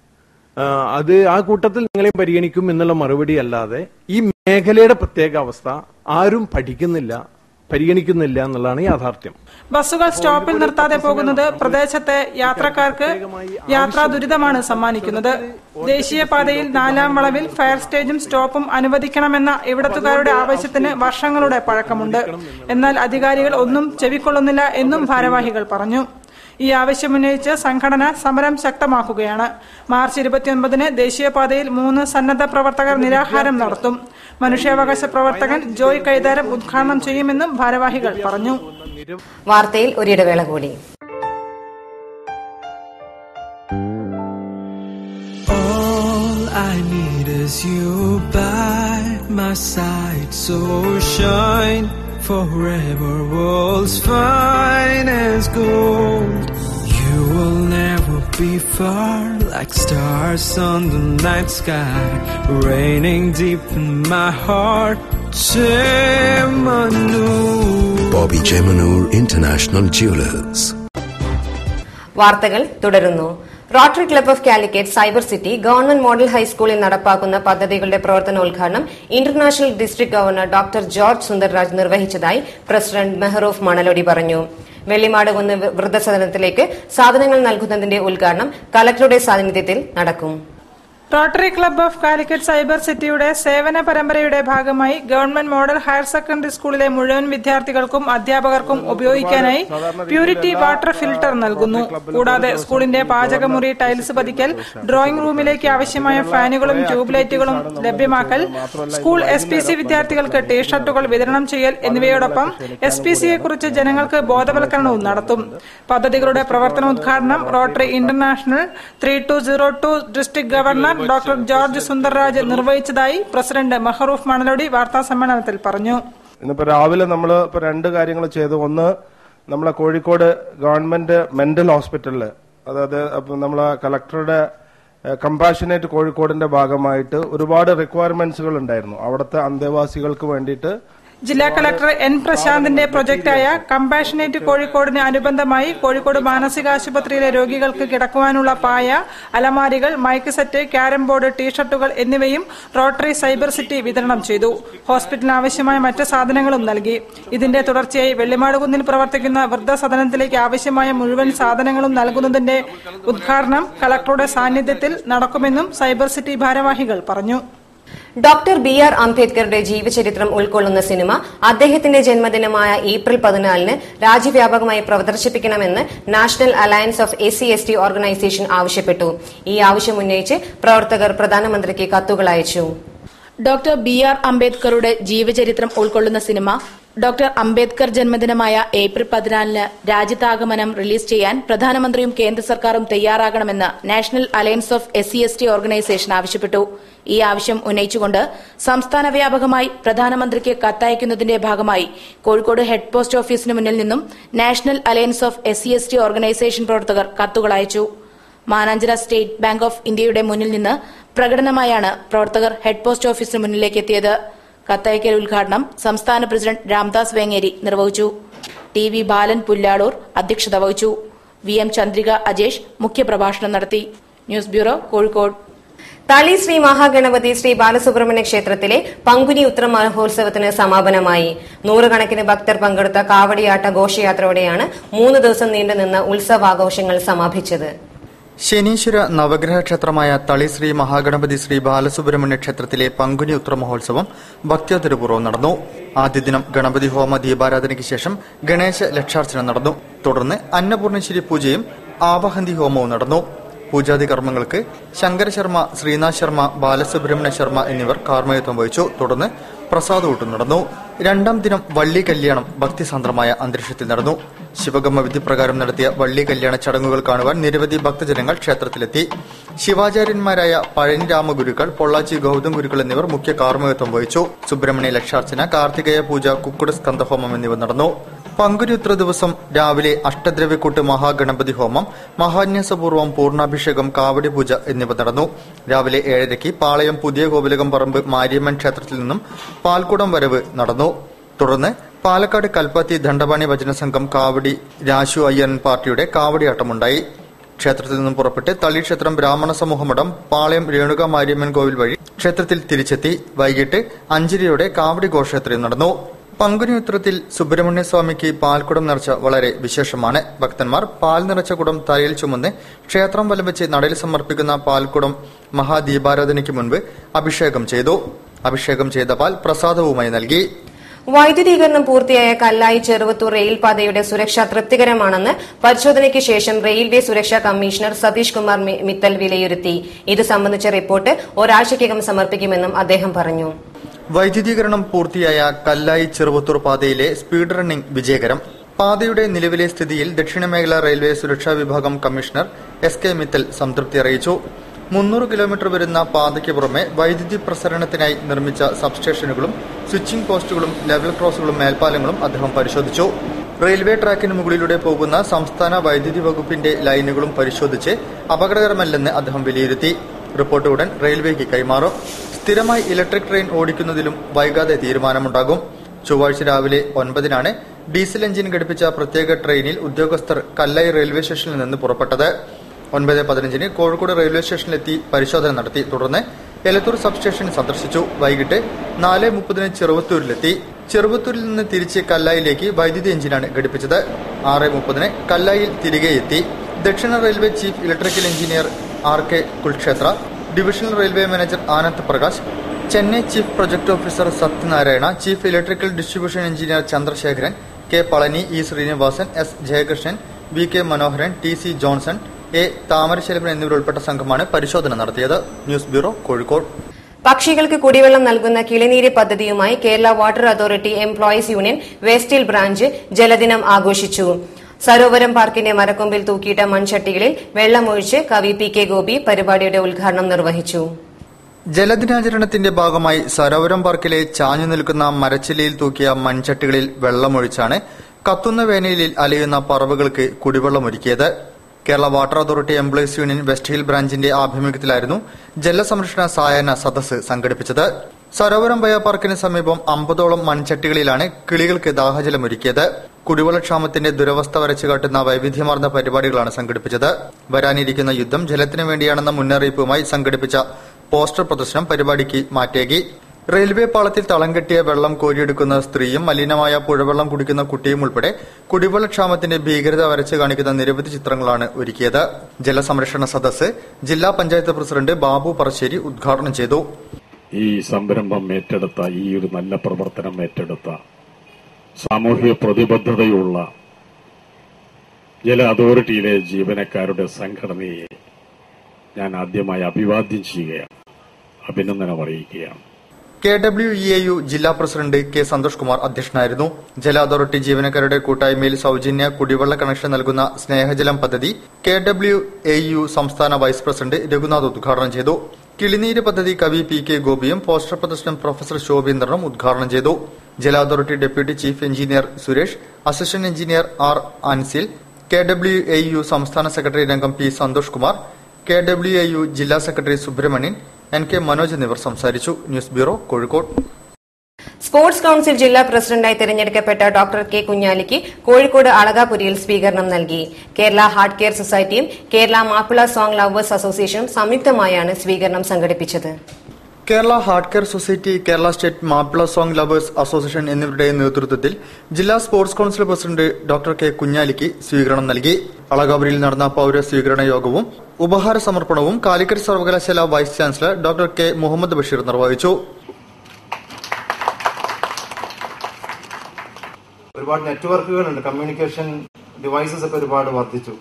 ആ, അത് ആ കൂട്ടത്തിൽ നിങ്ങളെയും പരിഗണിക്കും എന്നുള്ള മറുപടി അല്ലാതെ ഈ മേഖലയുടെ പ്രത്യേക അവസ്ഥ ആരും പഠിക്കുന്നില്ല പരിഗണിക്കുന്നില്ല എന്നുള്ളതാണ് യാഥാർത്ഥ്യം ബസ്സുകൾ സ്റ്റോപ്പിൽ നിർത്താതെ പോകുന്നത് പ്രദേശത്തെ യാത്രക്കാർക്ക് യാത്രാ ദുരിതമാണ് സമ്മാനിക്കുന്നത് ദേശീയപാതയിൽ നാലാം വളവിൽ ഫയർ സ്റ്റേജും സ്റ്റോപ്പും അനുവദിക്കണമെന്ന ഇവിടത്തുകാരുടെ ആവശ്യത്തിന് വർഷങ്ങളുടെ പഴക്കമുണ്ട് എന്നാൽ അധികാരികൾ ഒന്നും ചെവിക്കൊള്ളുന്നില്ല എന്നും ഭാരവാഹികൾ പറഞ്ഞു ഈ ആവശ്യമുന്നയിച്ച് സംഘടന സമരം ശക്തമാക്കുകയാണ് മാർച്ച് ഇരുപത്തിയൊൻപതിന് ദേശീയപാതയിൽ മൂന്ന് സന്നദ്ധ പ്രവർത്തകർ നിരാഹാരം നടത്തും മനുഷ്യാവകാശ പ്രവർത്തകൻ ജോയ് കൈതാരം ഉദ്ഘാടനം ചെയ്യുമെന്നും ഭാരവാഹികൾ പറഞ്ഞു വാർത്തയിൽ ഒരിടവേള കൂടി All I need is you by my side, so shine forever, world's fine as gold. You will never be far like stars on the night sky, raining deep in my heart. Manu. Bobby Jemanur International Jewelers. വാർത്തകൾ തുടരുന്നു rotary club of Calicut cyber city government model ഹൈസ്കൂളിൽ നടപ്പാക്കുന്ന പദ്ധതികളുടെ പ്രവർത്തനോദ്ഘാടനം international district governor doctor George Sundarraj നിർവഹിച്ചതായി president Mehroof Manalody പറഞ്ഞു വെള്ളിമാട് കുന്ന് വൃദ്ധസദനത്തിലേക്ക് സാധനങ്ങൾ നൽകുന്നതിന്റെ ഉദ്ഘാടനം കലക്ടറുടെ സാന്നിധ്യത്തിൽ നടക്കും rotary club of Calicut cyber സിറ്റിയുടെ സേവന പരമ്പരയുടെ ഭാഗമായി ഗവൺമെന്റ് മോഡൽ ഹയർ സെക്കൻഡറി സ്കൂളിലെ മുഴുവൻ വിദ്യാർത്ഥികൾക്കും അധ്യാപകർക്കും ഉപയോഗിക്കാനായി പ്യൂരിറ്റി വാട്ടർ ഫിൽട്ടർ നൽകുന്നു കൂടാതെ സ്കൂളിന്റെ പാചകമുറി ടൈൽസ് പതിക്കൽ ഡ്രോയിംഗ് റൂമിലേക്ക് ആവശ്യമായ ഫാനുകളും ട്യൂബ് ലൈറ്റുകളും ലഭ്യമാക്കൽ സ്കൂൾ എസ് പി സി വിദ്യാർത്ഥികൾക്ക് ടീഷർട്ടുകൾ വിതരണം ചെയ്യൽ എന്നിവയോടൊപ്പം എസ് പി സിയെ കുറിച്ച് ജനങ്ങൾക്ക് ബോധവൽക്കരണവും നടത്തും പദ്ധതികളുടെ പ്രവർത്തനോദ്ഘാടനം rotary international three two zero two district governor doctor George Sundarraj നിർവഹിച്ചതായി പ്രസിഡന്റ് മഹറൂഫ് മണലോടി വാർത്താ സമ്മേളനത്തിൽ പറഞ്ഞു ഇന്നിപ്പോ രാവിലെ നമ്മൾ ഇപ്പൊ രണ്ട് കാര്യങ്ങൾ ചെയ്തു ഒന്ന് നമ്മളെ കോഴിക്കോട് ഗവൺമെന്റ് മെന്റൽ ഹോസ്പിറ്റലില് അതായത് അപ്പൊ നമ്മളെ കളക്ടറുടെ കമ്പാഷനേറ്റ് കോഴിക്കോടിന്റെ ഭാഗമായിട്ട് ഒരുപാട് റിക്വയർമെന്റ്സുകൾ ഉണ്ടായിരുന്നു അവിടുത്തെ അന്തേവാസികൾക്ക് വേണ്ടിയിട്ട് ജില്ലാ കളക്ടർ എൻ പ്രശാന്തിന്റെ പ്രൊജക്ടായ കമ്പാഷനേറ്റ് കോഴിക്കോടിന് അനുബന്ധമായി കോഴിക്കോട് മാനസികാശുപത്രിയിലെ രോഗികൾക്ക് കിടക്കുവാനുള്ള പായ അലമാരികൾ മൈക്ക് സെറ്റ് ക്യാരം ബോർഡ് ടീഷർട്ടുകൾ എന്നിവയും റോട്ടറി സൈബർ സിറ്റി വിതരണം ചെയ്തു ഹോസ്പിറ്റലിന് ആവശ്യമായ മറ്റ് സാധനങ്ങളും നൽകി ഇതിന്റെ തുടർച്ചയായി വെള്ളിമാട് കുന്നിൽ പ്രവർത്തിക്കുന്ന വൃദ്ധസദനത്തിലേക്ക് ആവശ്യമായ മുഴുവൻ സാധനങ്ങളും നൽകുന്നതിന്റെ ഉദ്ഘാടനം കളക്ടറുടെ സാന്നിധ്യത്തിൽ നടക്കുമെന്നും സൈബർ സിറ്റി ഭാരവാഹികൾ പറഞ്ഞു ഡോക്ടർ ബി ആർ അംബേദ്കറുടെ ജീവചരിത്രം ഉൾക്കൊള്ളുന്ന സിനിമ അദ്ദേഹത്തിന്റെ ജന്മദിനമായ ഏപ്രിൽ പതിനാലിന് രാജ്യവ്യാപകമായി പ്രദർശിപ്പിക്കണമെന്ന് national alliance of S C S T organisation ആവശ്യപ്പെട്ടു ഈ ആവശ്യം ഉന്നയിച്ച് പ്രവർത്തകർ പ്രധാനമന്ത്രിക്ക് കത്തുകൾ അയച്ചു ഡോക്ടർ ബി ആർ അംബേദ്കറുടെ ജീവചരിത്രം ഉൾക്കൊള്ളുന്ന സിനിമ ഡോക്ടർ അംബേദ്കർ ജന്മദിനമായ ഏപ്രിൽ പതിനാലിന് രാജ്യത്താകമനം റിലീസ് ചെയ്യാൻ പ്രധാനമന്ത്രിയും കേന്ദ്ര സർക്കാരും തയ്യാറാകണമെന്ന് national alliance of S C S T organisation ആവശ്യപ്പെട്ടു ഈ ആവശ്യം ഉന്നയിച്ചുകൊണ്ട് സംസ്ഥാന വ്യാപകമായി പ്രധാനമന്ത്രിക്ക് കത്തയക്കുന്നതിന്റെ ഭാഗമായി കോഴിക്കോട് ഹെഡ് പോസ്റ്റ് ഓഫീസിന് മുന്നിൽ നിന്നും national alliance of S C S T organisation പ്രവർത്തകർ കത്തുകൾ അയച്ചു മാനാഞ്ചിറ സ്റ്റേറ്റ് ബാങ്ക് ഓഫ് ഇന്ത്യയുടെ മുന്നിൽ നിന്ന് പ്രകടനമായാണ് പ്രവർത്തകർ ഹെഡ് പോസ്റ്റ് ഓഫീസിന് മുന്നിലേക്ക് എത്തിയത് കത്തയക്കൽ ഉദ്ഘാടനം സംസ്ഥാന പ്രസിഡന്റ് രാംദാസ് വേങ്ങേരി നിർവഹിച്ചു ടി വി ബാലൻ പുല്ലാളൂർ അധ്യക്ഷത വഹിച്ചു വി എം ചന്ദ്രിക അജേഷ് മുഖ്യപ്രഭാഷണം നടത്തി ന്യൂസ് ബ്യൂറോ കോഴിക്കോട് തളി ശ്രീ മഹാഗണപതി ശ്രീ ബാലസുബ്രഹ്മണ്യ ക്ഷേത്രത്തിലെ പങ്കുനി ഉത്ര മഹോത്സവത്തിന് സമാപനമായി നൂറുകണക്കിന് ഭക്തർ പങ്കെടുത്ത കാവടിയാട്ട ഘോഷയാത്രയോടെയാണ് മൂന്ന് ദിവസം നീണ്ടുനിന്ന ഉത്സവാഘോഷങ്ങൾ സമാപിച്ചത് ശനീശ്വര നവഗ്രഹ ക്ഷേത്രമായ തളി ശ്രീ മഹാഗണപതി ശ്രീ ബാലസുബ്രഹ്മണ്യ ക്ഷേത്രത്തിലെ പങ്കുനി ഉത്ര മഹോത്സവം ഭക്തിയാതിരപൂർവ്വം നടന്നു ആദ്യ ദിനം ഗണപതി ഹോമ ദീപാരാധനയ്ക്ക് ശേഷം ഗണേശ ലക്ഷാർച്ചന നടന്നു തുടർന്ന് അന്നപൂർണേശ്വരി പൂജയും ആവഹന്തി ഹോമവും നടന്നു പൂജാതി കർമ്മങ്ങൾക്ക് ശങ്കര ശർമ്മ ശ്രീനാഥ് ശർമ്മ ബാലസുബ്രഹ്മണ്യ ശർമ്മ എന്നിവർ കാർമ്മയത്വം വഹിച്ചു തുടർന്ന് പ്രസാദകൂട്ടും നടന്നു രണ്ടാം ദിനം വള്ളി കല്യാണം ഭക്തിസാന്ദ്രമായ അന്തരീക്ഷത്തിൽ നടന്നു ശിവഗമ വിധിപ്രകാരം നടത്തിയ വള്ളി കല്യാണ ചടങ്ങുകൾ കാണുവാൻ നിരവധി ഭക്തജനങ്ങൾ ക്ഷേത്രത്തിലെത്തി ശിവാചാര്യന്മാരായ പഴനി രാമഗുരുക്കൾ പൊള്ളാച്ചി ഗൗതം ഗുരുക്കൾ എന്നിവർ മുഖ്യ കാർമ്മയത്വം വഹിച്ചു സുബ്രഹ്മണ്യ ലക്ഷാർച്ചന കാർത്തികേയ പൂജ കുക്കുട സ്കന്ധഹോമം എന്നിവ നടന്നു പങ്കുരുത്ര ദിവസം രാവിലെ അഷ്ടദ്രവ്യക്കൂട്ട് മഹാഗണപതി ഹോമം മഹാന്യാസപൂർവം പൂർണ്ണാഭിഷേകം കാവടി പൂജ എന്നിവ നടന്നു രാവിലെ ഏഴരയ്ക്ക് പാളയം പുതിയ കോവിലകം പറമ്പ് മാരിയമ്മൻ ക്ഷേത്രത്തിൽ നിന്നും പാൽക്കുടം വരവ് നടന്നു തുടർന്ന് പാലക്കാട് കൽപ്പാത്തി ദണ്ഡപാണി ഭജന സംഘം കാവടി രാശു അയ്യൻ പാർട്ടിയുടെ കാവടിയാട്ടമുണ്ടായി ക്ഷേത്രത്തിൽ നിന്നും പുറപ്പെട്ട് തളി ക്ഷേത്രം ബ്രാഹ്മണ സമൂഹ മഠം പാളയം രേണുക മാരിയമ്മൻ കോവിൽ വഴി ക്ഷേത്രത്തിൽ തിരിച്ചെത്തി വൈകിട്ട് അഞ്ചിരിയോടെ കാവടി ഘോഷയാത്രയും നടന്നു പങ്കുനി ഉത്രത്തിൽ സുബ്രഹ്മണ്യ സ്വാമിക്ക് പാൽക്കുടം നിറച്ച വളരെ വിശേഷമാണ് ഭക്തന്മാർ പാൽ നിറച്ച കുടം തലയിൽ ചുമന്ന് ക്ഷേത്രം വലം വെച്ച് നടയിൽ സമർപ്പിക്കുന്ന പാൽക്കുടം മഹാദീപാരാധനയ്ക്ക് മുൻപ് അഭിഷേകം ചെയ്തു അഭിഷേകം ചെയ്ത പാൽ പ്രസാദവുമായി നൽകി വൈദ്യുതീകരണം പൂർത്തിയായ കല്ലായി ചെറുവത്തൂർ റെയിൽപാതയുടെ സുരക്ഷ തൃപ്തികരമാണെന്ന് പരിശോധനയ്ക്ക് ശേഷം റെയിൽവേ സുരക്ഷാ കമ്മീഷണർ സതീഷ് കുമാർ മി- മിത്തൽ വിലയിരുത്തി ഇത് സംബന്ധിച്ച റിപ്പോർട്ട് ഒരാഴ്ചയ്ക്കകം സമർപ്പിക്കുമെന്നും അദ്ദേഹം പറഞ്ഞു വൈദ്യുതീകരണം പൂർത്തിയായ കല്ലായി ചെറുവത്തൂർ പാതയിലെ സ്പീഡ് റണ്ണിംഗ് വിജയകരം പാതയുടെ നിലവിലെ സ്ഥിതിയിൽ ദക്ഷിണമേഖല റെയിൽവേ സുരക്ഷാ വിഭാഗം കമ്മീഷണർ എസ് കെ മിത്തൽ സംതൃപ്തി അറിയിച്ചു മുന്നൂറ് കിലോമീറ്റർ വരുന്ന പാതയ്ക്ക് പുറമെ വൈദ്യുതി പ്രസരണത്തിനായി നിർമ്മിച്ച സബ്സ്റ്റേഷനുകളും സ്വിച്ചിംഗ് പോസ്റ്റുകളും ലെവൽ ക്രോസുകളും മേൽപ്പാലങ്ങളും അദ്ദേഹം പരിശോധിച്ചു റെയിൽവേ ട്രാക്കിന് മുകളിലൂടെ പോകുന്ന സംസ്ഥാന വൈദ്യുതി വകുപ്പിന്റെ ലൈനുകളും പരിശോധിച്ച് അപകടകരമല്ലെന്ന് അദ്ദേഹം വിലയിരുത്തി റിപ്പോർട്ട് ഉടൻ റെയിൽവേക്ക് കൈമാറും സ്ഥിരമായി ഇലക്ട്രിക് ട്രെയിൻ ഓടിക്കുന്നതിലും വൈകാതെ തീരുമാനമുണ്ടാകും ചൊവ്വാഴ്ച രാവിലെ ഒൻപതിനാണ് ഡീസൽ എഞ്ചിൻ ഘടിപ്പിച്ച പ്രത്യേക ട്രെയിനിൽ ഉദ്യോഗസ്ഥർ കല്ലായി റെയിൽവേ സ്റ്റേഷനിൽ നിന്ന് പുറപ്പെട്ടത് ഒൻപത് പതിനഞ്ചിന് കോഴിക്കോട് റെയിൽവേ സ്റ്റേഷനിലെത്തി പരിശോധന നടത്തി തുടർന്ന് എലത്തൂർ സബ്സ്റ്റേഷൻ സന്ദർശിച്ചു വൈകിട്ട് നാല് മുപ്പതിന് ചെറുവത്തൂരിലെത്തി ചെറുവത്തൂരിൽ നിന്ന് തിരിച്ച് കല്ലായിലേക്ക് വൈദ്യുതി എഞ്ചിനാണ് ഘടിപ്പിച്ചത് ആറ് മുപ്പതിന് കല്ലായിൽ തിരികെ എത്തി ദക്ഷിണ railway chief electrical engineer R K Kulshrestha divisional railway manager Anand Prakash Chennai chief project officer Sathyanarayana chief electrical distribution engineer Chandrasekharan K Palani E Srinivasan S Jayakrishnan V K Manoharan T C Johnson A Thamaraiselvan എന്നിവരുൾപ്പെട്ട സംഘമാണ് പരിശോധന നടത്തിയത് ന്യൂസ് ബ്യൂറോ കോഴിക്കോട് പക്ഷികൾക്ക് കുടിവെള്ളം നൽകുന്ന കിളിനീര് പദ്ധതിയുമായി Kerala water authority employees union west hill branch ജലദിനം ആഘോഷിച്ചു സരോവരം പാർക്കിന്റെ മരക്കൊമ്പിൽ തൂക്കിയിട്ട മൺചട്ടികളിൽ വെള്ളമൊഴിച്ച് കവി പി കെ ഗോപി പരിപാടിയുടെ ഉദ്ഘാടനം നിർവഹിച്ചു ജലദിനാചരണത്തിന്റെ ഭാഗമായി സരോവരം പാർക്കിലെ ചാഞ്ഞു നിൽക്കുന്ന മരച്ചില്ലയിൽ തൂക്കിയ മൺചട്ടികളിൽ വെള്ളമൊഴിച്ചാണ് കത്തുന്ന വേനലിൽ അലയുന്ന പറവകൾക്ക് കുടിവെള്ളമൊരുക്കിയത് Kerala water authority employees union west hill ബ്രാഞ്ചിന്റെ ആഭിമുഖ്യത്തിലായിരുന്നു ജലസംരക്ഷണ സായാഹ്ന സദസ്സ് സംഘടിപ്പിച്ചത് സരോവരം ബയോ പാർക്കിന് സമീപം അമ്പതോളം മൺചട്ടികളിലാണ് കിളികൾക്ക് ദാഹജലമൊരുക്കിയത് കുടിവെള്ളക്ഷാമത്തിന്റെ ദുരവസ്ഥ വരച്ചു കാട്ടുന്ന വൈവിധ്യമാർന്ന പരിപാടികളാണ് സംഘടിപ്പിച്ചത് വരാനിരിക്കുന്ന യുദ്ധം ജലത്തിനു വേണ്ടിയാണെന്ന മുന്നറിയിപ്പുമായി സംഘടിപ്പിച്ച പോസ്റ്റർ പ്രദർശനം പരിപാടിക്ക് മാറ്റേകി റെയിൽവേ പാളത്തിൽ തളം കെട്ടിയ വെള്ളം കോരിയെടുക്കുന്ന സ്ത്രീയും മലിനമായ പുഴവെള്ളം കുടിക്കുന്ന കുട്ടിയും ഉൾപ്പെടെ കുടിവെള്ളക്ഷാമത്തിന്റെ ഭീകരത വരച്ചു കാണിക്കുന്ന നിരവധി ചിത്രങ്ങളാണ് ഒരുക്കിയത് ജലസംരക്ഷണ സദസ്സ് ജില്ലാ പഞ്ചായത്ത് പ്രസിഡന്റ് ബാബു പറശ്ശേരി ഉദ്ഘാടനം ചെയ്തു ഈ സംരംഭം ഏറ്റെടുത്ത ഈ ഒരു നല്ല പ്രവർത്തനം ഏറ്റെടുത്ത സാമൂഹിക പ്രതിബദ്ധതയുള്ള ജല അതോറിറ്റിയിലെ ജീവനക്കാരുടെ സംഘടനയെ ഞാൻ ആദ്യമായി അഭിവാദ്യം ചെയ്യുകയാണ് അഭിനന്ദനം അറിയിക്കുകയാണ് K W E A U ജില്ലാ പ്രസിഡന്റ് കെ സന്തോഷ് കുമാർ അധ്യക്ഷനായിരുന്നു ജല അതോറിറ്റി ജീവനക്കാരുടെ കൂട്ടായ്മയിൽ സൌജന്യ കുടിവെള്ള കണക്ഷൻ നൽകുന്ന സ്നേഹജലം പദ്ധതി കെ ഡബ്ല്യു എ യു സംസ്ഥാന വൈസ് പ്രസിഡന്റ് രഘുനാഥ് ഉദ്ഘാടനം ചെയ്തു കിളിനീര് പദ്ധതി കവി പി കെ ഗോപിയും പോസ്റ്റർ പ്രദർശനം പ്രൊഫസർ ശോഭീന്ദ്രനും ഉദ്ഘാടനം ചെയ്തു ജല authority deputy chief engineer Suresh assistant engineer R Ansil K W A U സംസ്ഥാന സെക്രട്ടറി രംഗം P Santhosh Kumar K W A U ജില്ലാ secretary Subrahmanyan N K Manoj എന്നിവർ സംസാരിച്ചു news bureau Kozhikode sports council ജില്ലാ പ്രസിഡന്റായി തെരഞ്ഞെടുക്കപ്പെട്ട ഡോക്ടർ കെ കുഞ്ഞാലിക്ക് കോഴിക്കോട് അളകാപുരിയിൽ സ്വീകരണം നൽകി കേരള ഹാർട്ട് കെയർ സൊസൈറ്റിയും കേരള മാപ്പിള സോങ് ലവേഴ്സ് അസോസിയേഷനും സംയുക്തമായാണ് സ്വീകരണം സംഘടിപ്പിച്ചത് Kerala heart care society Kerala state Mappila song lovers association എന്നിവരുടെ നേതൃത്വത്തിൽ ജില്ലാ sports council president doctor K കുഞ്ഞാലിക്ക് സ്വീകരണം നൽകി അളകാപുരിയിൽ നടന്ന പൌര സ്വീകരണ യോഗവും ഉപഹാര സമർപ്പണവും കാലിക്കറ്റ് സർവകലാശാല vice chancellor doctor K Muhammad Basheer നിർവഹിച്ചു ഒരുപാട് നെറ്റ്വർക്കുകളുണ്ട് കമ്മ്യൂണിക്കേഷൻ ഡിവൈസസ് ഒക്കെ ഒരുപാട് വർദ്ധിച്ചു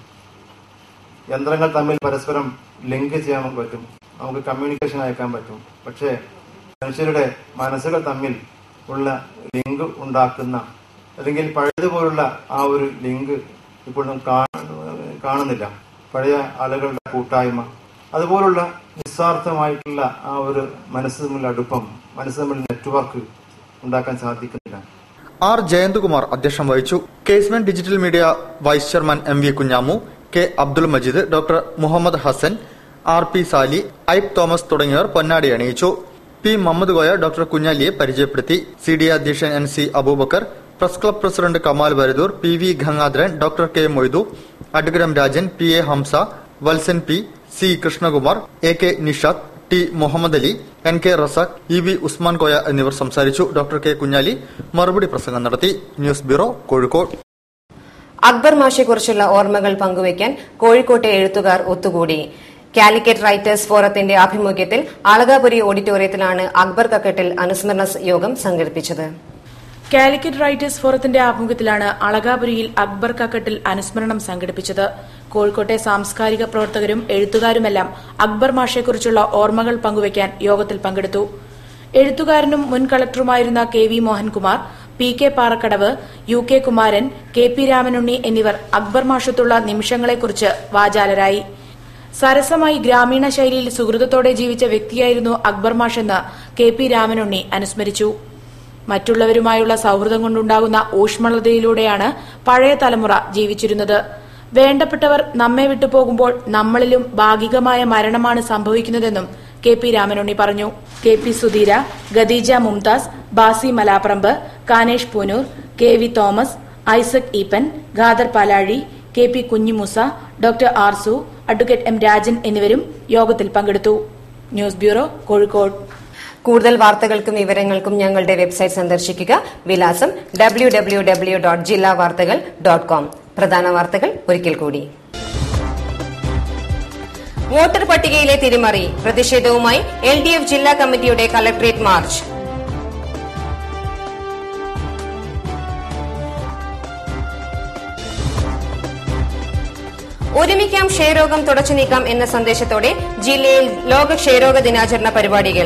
യന്ത്രങ്ങൾ തമ്മിൽ പരസ്പരം ലിങ്ക് ചെയ്യാൻ പറ്റും നമുക്ക് കമ്മ്യൂണിക്കേഷൻ അയക്കാൻ പറ്റും പക്ഷേ മനുഷ്യരുടെ മനസ്സുകൾ തമ്മിൽ ഉള്ള ലിങ്ക് ഉണ്ടാക്കുന്ന അല്ലെങ്കിൽ പഴയതുപോലുള്ള ആ ഒരു ലിങ്ക് ഇപ്പോൾ നാം കാ- കാണുന്നില്ല പഴയ ആളുകളുടെ കൂട്ടായ്മ അതുപോലുള്ള നിസ്വാർത്ഥമായിട്ടുള്ള ആ ഒരു മനസ്സ് തമ്മിൽ അടുപ്പം മനസ്സ് തമ്മിൽ നെറ്റ്വർക്ക് ഉണ്ടാക്കാൻ സാധിക്കുന്നില്ല ആർ ജയന്ത്കുമാർ അധ്യക്ഷം വഹിച്ചു കേസ്മെന്റ് digital media vice chairman M V Kunhamu K Abdul Majeed doctor Muhammad Hassan R P Sali ഐബ് തോമസ് തുടങ്ങിയവർ പൊന്നാടി അണിയിച്ചു പി മുഹമ്മദ് കോയ ഡോക്ടർ കുഞ്ഞാലിയെ പരിചയപ്പെടുത്തി സി ഡി അധ്യക്ഷൻ N C Aboobacker press club president Kamal Varadoor P V Gangadharan doctor K Moidu അഡ്ഗരം Rajan P A Hamza Valsan P C Krishnakumar A K Nishad T Muhammad Ali N K Razak E V Usman Koya എന്നിവർ സംസാരിച്ചു ഡോക്ടർ കെ കുഞ്ഞാലി മറുപടി പ്രസംഗം നടത്തി ന്യൂസ് ബ്യൂറോ കോഴിക്കോട് അക്ബർ മാഷെക്കുറിച്ചുള്ള ഓർമ്മകൾ പങ്കുവയ്ക്കാൻ കോഴിക്കോട്ടെ എഴുത്തുകാർ ഒത്തുകൂടി കാലിക്കറ്റ് റൈറ്റേഴ്സ് ഫോറത്തിന്റെ ആഭിമുഖ്യത്തിൽ അളകാപുരി ഓഡിറ്റോറിയത്തിലാണ് അക്ബർ കക്കട്ടിൽ അനുസ്മരണ യോഗം സംഘടിപ്പിച്ചത് കാലിക്കറ്റ് റൈറ്റേഴ്സ് ഫോറത്തിന്റെ ആഭിമുഖ്യത്തിലാണ് അളകാപുരിയിൽ അക്ബർ കക്കട്ടിൽ അനുസ്മരണം സംഘടിപ്പിച്ചത് കോഴിക്കോട്ടെ സാംസ്കാരിക പ്രവർത്തകരും എഴുത്തുകാരുമെല്ലാം അക്ബർ മാഷെക്കുറിച്ചുള്ള ഓർമ്മകൾ പങ്കുവയ്ക്കാൻ യോഗത്തിൽ പങ്കെടുത്തു എഴുത്തുകാരനും മുൻ കളക്ടറുമായിരുന്ന K V Mohankumar P K Parakkadavu U K Kumaran K P Ramanunni എന്നിവർ അക്ബർ മാഷത്തുള്ള നിമിഷങ്ങളെക്കുറിച്ച് വാചാലരായി സരസമായി ഗ്രാമീണ ശൈലിയിൽ സുഹൃതത്തോടെ ജീവിച്ച വ്യക്തിയായിരുന്നു അക്ബർ മാഷെന്ന് കെ പി രാമനുണ്ണി അനുസ്മരിച്ചു മറ്റുള്ളവരുമായുള്ള സൗഹൃദം കൊണ്ടുണ്ടാകുന്ന ഊഷ്മളതയിലൂടെയാണ് പഴയ തലമുറ ജീവിച്ചിരുന്നത് വേണ്ടപ്പെട്ടവർ നമ്മെ വിട്ടുപോകുമ്പോൾ നമ്മളിലും ഭാഗികമായ മരണമാണ് സംഭവിക്കുന്നതെന്നും കെ പി രാമനുണ്ണി പറഞ്ഞു K P Sudheera Khadeeja Mumtaz Basi Malaparamba Kanesh Poonoor K V Thomas Isaac Eapen Khader Palazhi K P Kunhimoosa doctor Arsu advocate M Rajan എന്നിവരും യോഗത്തിൽ പങ്കെടുത്തു ന്യൂസ് ബ്യൂറോ കോഴിക്കോട് കൂടുതൽ വാർത്തകൾക്കും വിവരങ്ങൾക്കും ഞങ്ങളുടെ വെബ്സൈറ്റ് സന്ദർശിക്കുക വിലാസം ഡബ്ല്യൂ ഡബ്ല്യൂ ഡബ്ല്യൂ ഡോട്ട് ജില്ലാ വാർത്തകൾ ഡോട്ട് കോം പ്രധാന വാർത്തകൾ ഒരിക്കൽ കൂടി വോട്ടർ പട്ടികയിലെ തിരിമറി പ്രതിഷേധവുമായി എൽ ഡി എഫ് ജില്ലാ കമ്മിറ്റിയുടെ കലക്ട്രേറ്റ് മാർച്ച് ഒരുമിക്കാം ക്ഷയരോഗം തുടച്ചു നീക്കാം എന്ന സന്ദേശത്തോടെ ജില്ലയിൽ ലോക ക്ഷയരോഗ ദിനാചരണ പരിപാടികൾ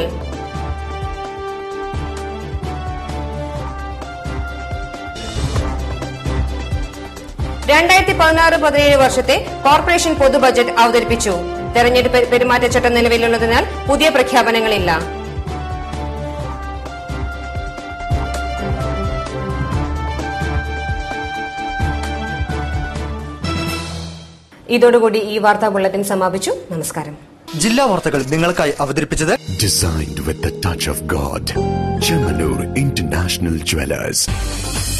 രണ്ടായിരത്തി പതിനാറ് പതിനേഴ് വർഷത്തെ കോർപ്പറേഷൻ പൊതു ബജറ്റ് അവതരിപ്പിച്ചു തെരഞ്ഞെടുപ്പ് പെരുമാറ്റച്ചട്ടം നിലവിലുള്ളതിനാൽ പുതിയ പ്രഖ്യാപനങ്ങളില്ല ഇതോടുകൂടി ഈ വാർത്താ ബുള്ളറ്റിൻ സമാപിച്ചു നമസ്കാരം ജില്ലാ വാർത്തകൾ നിങ്ങൾക്കായി അവതരിപ്പിച്ചത് Designed with the touch of God. Chemanur International Jewelers.